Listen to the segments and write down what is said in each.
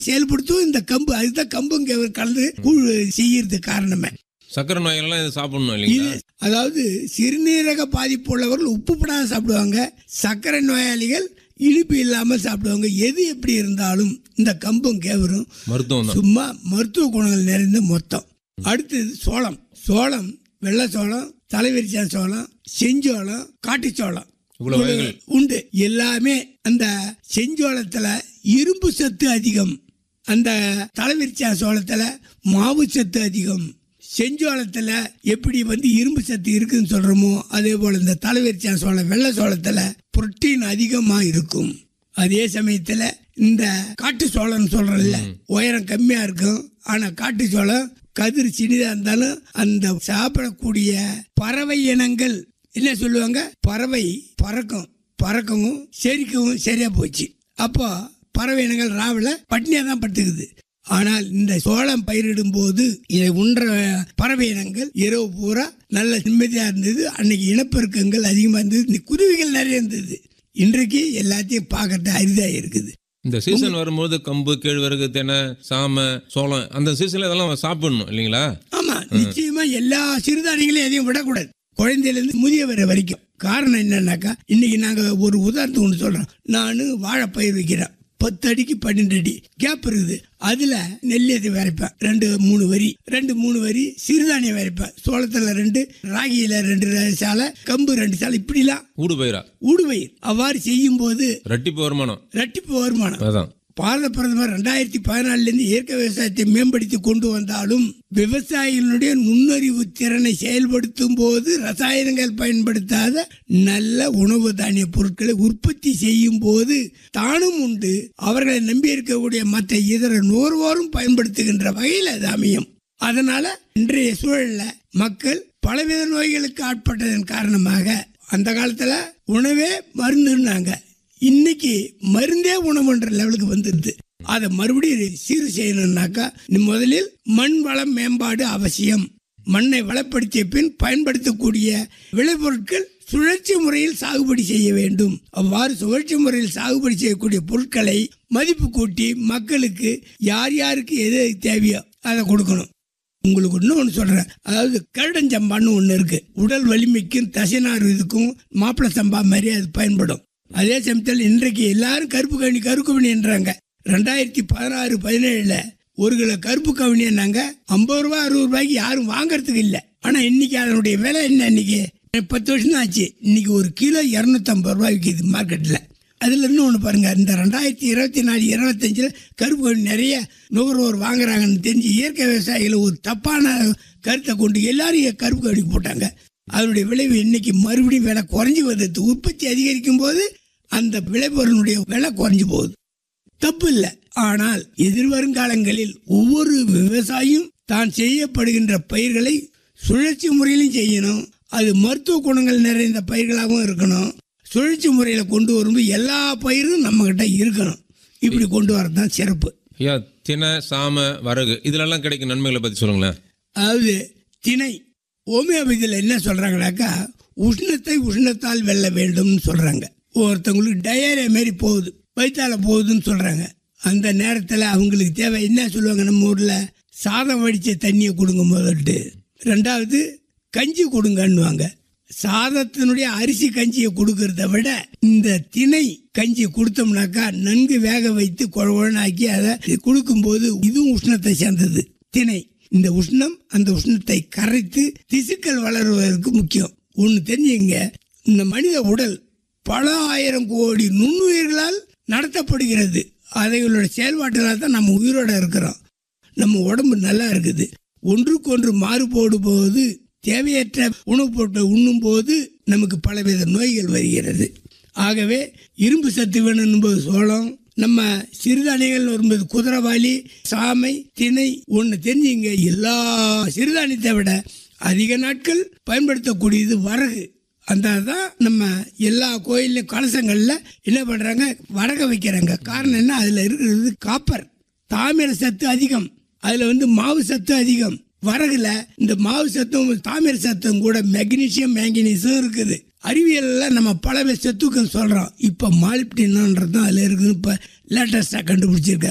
செயல்படுத்தும் இந்த கம்பு அதுதான் கம்புங்க கலந்து கூழ் செய்யறது காரணமே சக்கரை நோயெல்லாம் இது சாப்பிடணும் இது இல்லைங்களா அதாவது சிறுநீரக பாதிப்பு உள்ளவர்கள் உப்பு படாத சாப்பிடுவாங்க சர்க்கரை நோயாளிகள் இனிப்பு இல்லாமல் சாப்பிடுவாங்க எது எப்படி இருந்தாலும் இந்த கம்பும் கேவரும் மருத்துவம் தான் சும்மா மருத்துவ குணங்கள் நிறைந்த மொத்தம் அடுத்தது சோளம் சோளம் வெள்ளை சோளம் தலைவிரிச்சான் சோளம் செஞ்சோளம் காட்டுச்சோளம் இவ்வளவு வகைகள் உண்டு எல்லாமே அந்த செஞ்சோளத்துல இரும்பு சத்து அதிகம் அந்த தலைவிரிச்சா சோளத்துல மாவு சத்து அதிகம் செஞ்சோளத்துல எப்படி வந்து இரும்பு சத்து இருக்குன்னு சொல்றோமோ அதே போல இந்த தலைவிரிச்சா சோளம் வெள்ளை சோளத்துல புரோட்டீன் அதிகமா இருக்கும் அதே சமயத்துல இந்த காட்டு சோளம் சொல்றோம்ல உயரம் கம்மியா இருக்கும் ஆனா காட்டு சோளம் கதிர் சிறிதா இருந்தாலும் அந்த சாப்பிடக்கூடிய பறவை இனங்கள் என்ன சொல்லுவாங்க பறவை பறக்கும் பறக்கவும் செரிக்கவும் சரியா போச்சு அப்போ பறவை இனங்கள் ராவில் பட்னியா தான் படுத்துக்குது ஆனால் இந்த சோளம் பயிரிடும் போது இதை உண்ற பறவை இனங்கள் இரவு பூரா நல்ல நிம்மதியா இருந்தது அன்னைக்கு இனப்பெருக்கங்கள் அதிகமா இருந்தது இந்த குருவிகள் நிறைய இருந்தது இன்றைக்கு எல்லாத்தையும் பார்க்கறது அரிதா இருக்குது இந்த சீசன் வரும்போது கம்பு கேழ்வரகு தெனை சாமை சோளம் அந்த சீசன்ல இதெல்லாம் சாப்பிடணும் இல்லைங்களா ஆமா நிச்சயமா எல்லா சிறுதானியங்களையும் எதையும் விடக்கூடாது குழந்தையில இருந்து முதியவர் வரைக்கும் காரணம் என்னன்னாக்கா இன்னைக்கு நாங்க ஒரு உதாரணத்துக்கு ஒன்று சொல்றோம் நான் வாழைப்பயிர் வைக்கிறேன் பத்து அடிக்கு பன்னெண்டு அடி கேப் இருக்குது அதுல நெல்லியத்தை விரைப்பேன் ரெண்டு மூணு வரி ரெண்டு மூணு வரி சிறுதானியம் விரைப்பேன் சோளத்துல ரெண்டு ராகியில ரெண்டு சாலை கம்பு ரெண்டு சாலை இப்படிலாம் ஊடு பயிரா ஊடுபயிர் அவ்வாறு செய்யும் போது ரெட்டிப்பு வருமானம் ரெட்டிப்பு வருமானம் அதான் பாரத பிரதமர் ரெண்டாயிரத்தி பதினாலுலேருந்து இயற்கை விவசாயத்தை மேம்படுத்தி கொண்டு வந்தாலும் விவசாயிகளுடைய நுண்ணறிவு திறனை செயல்படுத்தும் போது ரசாயனங்கள் பயன்படுத்தாத நல்ல உணவு தானிய பொருட்களை உற்பத்தி செய்யும் போது தானும் உண்டு அவர்களை நம்பி இருக்கக்கூடிய மற்ற இதர நுகர்வோரும் பயன்படுத்துகின்ற வகையில் அது அமையும் அதனால இன்றைய சூழல்ல மக்கள் பலவித நோய்களுக்கு ஆட்பட்டதன் காரணமாக அந்த காலத்துல உணவே மருந்துன்னாங்க இன்னைக்கு மருந்தே உணவுன்ற லெவலுக்கு வந்துருது அதை மறுபடியும் சீர் செய்யணும்னாக்கா நீ முதலில் மண் வளம் மேம்பாடு அவசியம் மண்ணை வளப்படுத்திய பின் பயன்படுத்தக்கூடிய விளைபொருட்கள் சுழற்சி முறையில் சாகுபடி செய்ய வேண்டும் அவ்வாறு சுழற்சி முறையில் சாகுபடி செய்யக்கூடிய பொருட்களை மதிப்பு கூட்டி மக்களுக்கு யார் யாருக்கு எது தேவையோ அதை கொடுக்கணும் உங்களுக்கு இன்னொன்று சொல்கிறேன் அதாவது கருடஞ்சம்பான்னு ஒன்று இருக்கு உடல் வலிமைக்கும் தசைநார் இதுக்கும் மாப்பிள்ளை சம்பா மாதிரி அது பயன்படும் அதே சமயத்தில் இன்றைக்கு எல்லாரும் கருப்பு கவனி கருப்பு கவனின்றாங்க ரெண்டாயிரத்தி பதினாறு பதினேழுல ஒரு கிலோ கருப்பு கவனின்னாங்க ஐம்பது ரூபா அறுபது ரூபாய்க்கு யாரும் வாங்குறதுக்கு இல்லை ஆனால் இன்னைக்கு அதனுடைய விலை என்ன இன்னைக்கு பத்து வருஷம் தான் ஆச்சு இன்னைக்கு ஒரு கிலோ இரநூத்தம்பது ரூபாய் விற்கிது மார்க்கெட்டில் அதில் இன்னும் ஒன்று பாருங்க இந்த ரெண்டாயிரத்தி இருபத்தி நாலு இருபத்தஞ்சில் கருப்பு கவுனி நிறைய நுகர்வோர் வாங்குறாங்கன்னு தெரிஞ்சு இயற்கை விவசாயிகள் ஒரு தப்பான கருத்தை கொண்டு எல்லாரும் கருப்பு கவுனிக்கு போட்டாங்க அதனுடைய விளைவு இன்னைக்கு மறுபடியும் விலை குறைஞ்சி வருது உற்பத்தி அதிகரிக்கும் போது அந்த விளைபொருளுடைய விலை குறைஞ்சு போகுது தப்பு இல்லை ஆனால் எதிர்வருங்காலங்களில் ஒவ்வொரு விவசாயியும் தான் செய்யப்படுகின்ற பயிர்களை சுழற்சி முறையிலும் செய்யணும் அது மருத்துவ குணங்கள் நிறைந்த பயிர்களாகவும் இருக்கணும் சுழற்சி முறையில் கொண்டு வரும்போது எல்லா பயிரும் நம்ம கிட்ட இருக்கணும் இப்படி கொண்டு வரதான் சிறப்பு ஐயா தினை சாமை வரகு இதுலெல்லாம் கிடைக்கும் நன்மைகளை பத்தி சொல்லுங்களேன் அதாவது திணை ஹோமியோபதியில் என்ன சொல்றாங்கனாக்கா உஷ்ணத்தை உஷ்ணத்தால் வெல்ல வேண்டும்னு சொல்றாங்க ஒருத்தவங்களுக்கு டயரே மாரி போகுது வயிற்றால போகுதுன்னு சொல்றாங்க அந்த நேரத்தில் அவங்களுக்கு தேவை என்ன சொல்லுவாங்க நம்ம ஊரில் சாதம் வடித்த தண்ணியை கொடுங்க முதல்ட்டு ரெண்டாவது கஞ்சி கொடுங்கன்னுவாங்க சாதத்தினுடைய அரிசி கஞ்சியை கொடுக்கறத விட இந்த திணை கஞ்சி கொடுத்தோம்னாக்கா நன்கு வேக வைத்து குழகுழனாக்கி அதை கொடுக்கும்போது இதுவும் உஷ்ணத்தை சேர்ந்தது திணை இந்த உஷ்ணம் அந்த உஷ்ணத்தை கரைத்து திசுக்கள் வளருவதற்கு முக்கியம் ஒன்று தெரிஞ்சுங்க இந்த மனித உடல் பல ஆயிரம் கோடி நுண்ணுயிர்களால் நடத்தப்படுகிறது அதைகளோட செயல்பாட்டினால் தான் நம்ம உயிரோட இருக்கிறோம் நம்ம உடம்பு நல்லா இருக்குது ஒன்றுக்கொன்று மாறுபோடு போது தேவையற்ற உணவுப் பொருட்களை உண்ணும் போது நமக்கு பலவித நோய்கள் வருகிறது ஆகவே இரும்பு சத்து வேணும் போது சோளம் நம்ம சிறுதானியங்கள் வரும்போது குதிரைவாளி சாமை திணை ஒன்று தெரிஞ்சுங்க எல்லா சிறுதானியத்தை விட அதிக நாட்கள் பயன்படுத்தக்கூடியது வரகு அந்த தான் நம்ம எல்லா கோயில்லையும் கலசங்களில் என்ன பண்ணுறாங்க வரக வைக்கிறாங்க காரணம் என்ன அதில் இருக்கிறது காப்பர் தாமிர சத்து அதிகம் அதில் வந்து மாவு சத்து அதிகம் வரகுல இந்த மாவு சத்தும் தாமிர சத்தும் கூட மெக்னீசியம் மேங்கனீஸும் இருக்குது அறிவியல்ல நம்ம பல சத்துக்கள் சொல்கிறோம் இப்போ மாலிப்டினன்றது தான் அதில் இருக்குன்னு இப்போ லேட்டஸ்டாக கண்டுபிடிச்சிருக்காங்க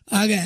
ஆக